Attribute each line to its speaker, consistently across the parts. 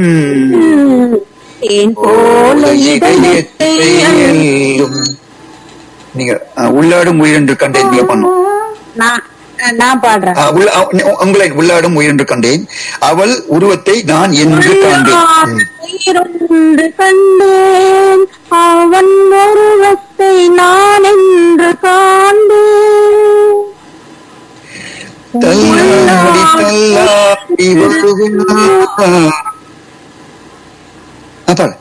Speaker 1: தேன் போல இதயத்தை
Speaker 2: இதயத்தையும். நீங்க அஹ், உள்ளாடும் உயிர் என்று கண்டேன் நீங்க பண்ணும்
Speaker 1: நான் நான் பாடுறேன்
Speaker 2: அஹ், உள்ள- அஹ், உங்களை உள்ளாடும் உயிர் என்று கண்டேன் அவள் உருவத்தை நான் என்று காண்பேன் ம்.
Speaker 1: உயிரொன்று கண்டேன் அவன் உருவத்தை நான் என்று காண்பேன்
Speaker 2: தள்ளாடி தள்ளாடி வருகிறார். ஆ, பாரு.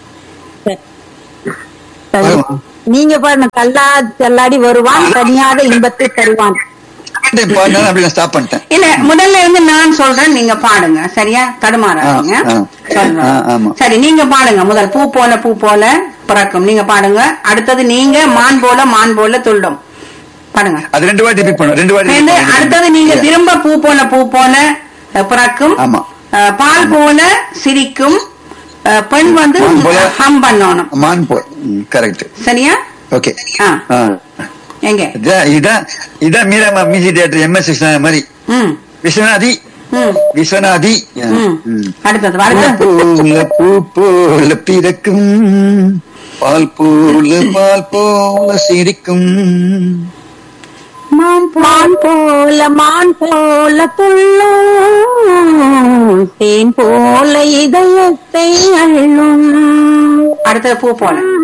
Speaker 1: சரி. நீங்க பாருங்க கல்லா தள்ளாடி வருவான் தனியாத இன்பத்தை தருவான்
Speaker 2: கேட்டேன் பாடினாலும் அப்படி நான் ஸ்டாப் பண்ணிட்டேன்
Speaker 3: இல்ல முதல்ல இருந்து நான் சொல்றேன் நீங்க பாடுங்க சரியா தடுமாறாதீங்க
Speaker 2: ஆ, ஆ.
Speaker 3: சொல்றேன்.
Speaker 2: ஆ, ஆமா.
Speaker 3: சரி நீங்க பாடுங்க முதல் பூ போல பூ போல பிறக்கும் நீங்க பாடுங்க அடுத்தது நீங்க மான் போல மான் போல துள்ளும் பாடுங்க
Speaker 2: அது ரெண்டு வாட்டி ரிப்பீட் பண்ணும் ரெண்டு வாட்டி
Speaker 3: சேர்ந்து
Speaker 2: repeat பண்ணு.
Speaker 3: அடுத்தது நீங்க திரும்ப பூ போல பூ போல அஹ், பிறக்கும்
Speaker 2: ஆமா.
Speaker 3: அஹ், பால் போல சிரிக்கும் அஹ், பெண் வந்து
Speaker 2: மான் போல-
Speaker 3: ஹம் பண்ணணும்
Speaker 2: மான் போல் கரெக்ட்
Speaker 3: சரியா
Speaker 2: ஓகே
Speaker 3: ஆ. எங்க
Speaker 2: இதான் இதான் இதான் Meera music theatre M S Viswanath மாதிரி
Speaker 3: ம்
Speaker 2: விஸ்வநாதி
Speaker 3: ம்
Speaker 2: விஸ்வநாதி
Speaker 3: ம்
Speaker 2: ம்.
Speaker 3: அடுத்தது
Speaker 2: பூ
Speaker 3: அடுத்தது
Speaker 2: போல பூ போல பிறக்கும் பால் போல பால் போல சிரிக்கும்
Speaker 1: மான் மான் போல மான் போல துள்ளும் தேன் போல இதயத்தை அள்ளும்
Speaker 3: அடுத்தது பூ போல